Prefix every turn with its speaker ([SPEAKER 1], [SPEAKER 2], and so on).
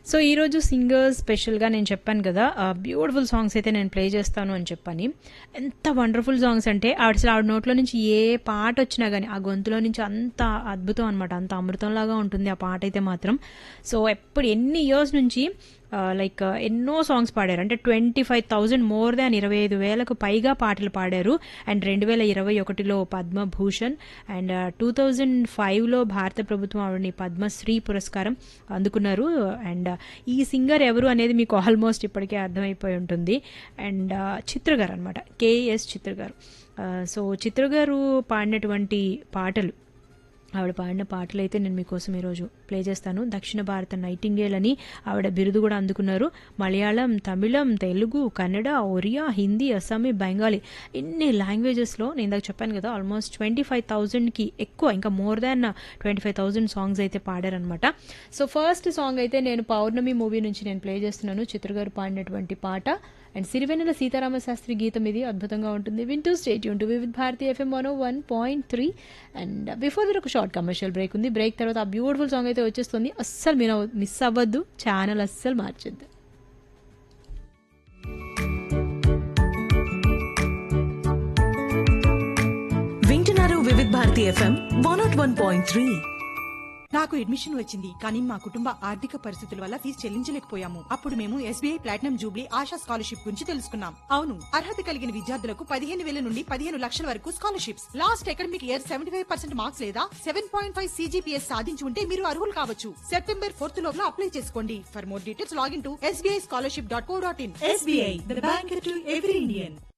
[SPEAKER 1] so ఈరోజు singers స్పెషల్గా నేను చెప్పాను కదా బ్యూటిఫుల్ సాంగ్స్ అయితే నేను ప్లే చేస్తాను అని చెప్పని ఎంత వండర్ఫుల్ సాంగ్స్ అంటే ఆవిడ అసలు ఆవిడ నోట్లో నుంచి ఏ పాట వచ్చినా కానీ ఆ గొంతులో నుంచి అంత అద్భుతం అనమాట అంత అమృతంలాగా ఉంటుంది ఆ పాట అయితే మాత్రం సో ఎప్పుడు ఎన్ని ఇయర్స్ నుంచి లైక్ ఎన్నో సాంగ్స్ పాడారు అంటే twenty five thousand more than ఇరవై ఐదు వేలకు పైగా పాటలు పాడారు అండ్ రెండు వేల ఇరవై ఒకటిలో పద్మభూషణ్ అండ్ టూ థౌజండ్ ఫైవ్లో భారత ప్రభుత్వం ఆవిడని పద్మశ్రీ పురస్కారం అందుకున్నారు అండ్ ఈ సింగర్ ఎవరు అనేది మీకు ఆల్మోస్ట్ ఇప్పటికే అర్థమైపోయి ఉంటుంది అండ్ చిత్ర గారు అనమాట కేఎస్ చిత్ర గారు సో చిత్ర గారు పాడినటువంటి పాటలు ఆవిడ పాడిన పాటలు అయితే నేను మీకోసం ఈరోజు ప్లే చేస్తాను దక్షిణ భారత నైటింగేల్ అని ఆవిడ బిరుదు కూడా అందుకున్నారు మలయాళం తమిళం తెలుగు కన్నడ ఒరియా హిందీ అస్సామీ బెంగాలీ ఇన్ని లాంగ్వేజెస్లో నేను ఇందాక చెప్పాను కదా ఆల్మోస్ట్ ట్వంటీ ఫైవ్ థౌజండ్కి ఎక్కువ ఇంకా more than twenty five thousand songs అయితే పాడారనమాట సో ఫస్ట్ సాంగ్ అయితే నేను పౌర్ణమి మూవీ నుంచి నేను ప్లే చేస్తున్నాను చిత్ర గారు పాడినటువంటి పాట అండ్ సిరివెన్నెల సీతారామ శాస్త్రి గీతం ఇది అద్భుతంగా ఉంటుంది వింటూ స్టేట్ యూన్ to with Bharati FM one one point three and before that ఒక షార్ట్ కమర్షియల్ బ్రేక్ ఉంది బ్రేక్ తర్వాత ఆ బ్యూటిఫుల్ సాంగ్ అయితే వచ్చేస్తుంది అస్సలు మీరు మిస్ అవ్వద్దు ఛానల్ అస్సలు మార్చొద్దు
[SPEAKER 2] వింటున్నారు Vividh Bharati FM one nought one point three
[SPEAKER 3] నాకు అడ్మిషన్ వచ్చింది కానీ మా కుటుంబ ఆర్థిక పరిస్థితుల వల్ల ఫీజు చెల్లించలేకపోయాము అప్పుడు మేము SBI platinum jubilee Asha scholarship గురించి తెలుసుకున్నాం అవును అర్హత కలిగిన విద్యార్థులకు పదిహేను వేల నుండి పదిహేను లక్షల వరకు scholarships last academic year seventy five percent marks లేదా సెవెన్ పాయింట్ ఫైవ్ సీజీపీఎస్ సాధించి ఉంటే మీరు అర్హులు కావచ్చు సెప్టెంబర్ ఫోర్త్ లోపల అప్లై చేసుకోండి for more details login to SBI scholarship dot co dot in
[SPEAKER 2] SBI the bank to every Indian